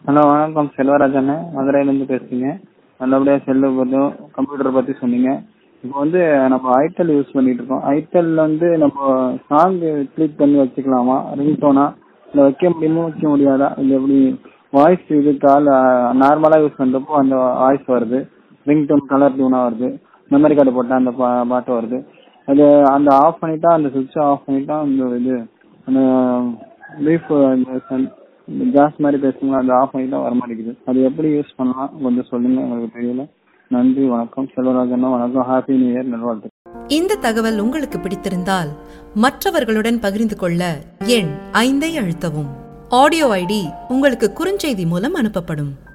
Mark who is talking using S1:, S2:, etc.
S1: hello வணக்கம் செல்வராஜ் அண்ணன் மதுரையிலேருந்து பேசுறீங்க நல்லபடியாக செல்லு பற்றும் கம்ப்யூட்டர் பற்றி சொன்னீங்க இப்போ வந்து நம்ம ஐடெல் யூஸ் பண்ணிட்டு இருக்கோம் ஐடெல்ல வந்து நம்ம சாங் கிளிக் பண்ணி வச்சுக்கலாமா ரிங்டோனா இல்லை வைக்க முடியுமோ வைக்க முடியாதா இல்லை எப்படி வாய்ஸ் இது கால் நார்மலாக யூஸ் பண்ணுறப்போ அந்த வாய்ஸ் வருது ரிங்டோன் கலர் டியூனாக வருது மெமரி கார்டு போட்டால் அந்த பா பாட்டு வருது அது அந்த ஆஃப் பண்ணிட்டா அந்த சுவிட்சை ஆஃப் பண்ணிட்டா அந்த இது அந்த லீஃப் இந்த ஜாஸ் மாதிரி பேசுங்களா அது ஆஃப் பண்ணிட்டா வர மாட்டேங்குது அது எப்படி யூஸ் பண்ணலாம் கொஞ்சம் சொல்லுங்க உங்களுக்கு தெரியல நன்றி வணக்கம் செல்வராஜண்ணா வணக்கம் ஹாப்பி நியூ இயர் நல்வாழ்த்து
S2: இந்த தகவல் உங்களுக்கு பிடித்திருந்தால் மற்றவர்களுடன் பகிர்ந்து கொள்ள எண் ஐந்தை அழுத்தவும் ஆடியோ ஐடி உங்களுக்கு குறுஞ்செய்தி மூலம் அனுப்பப்படும்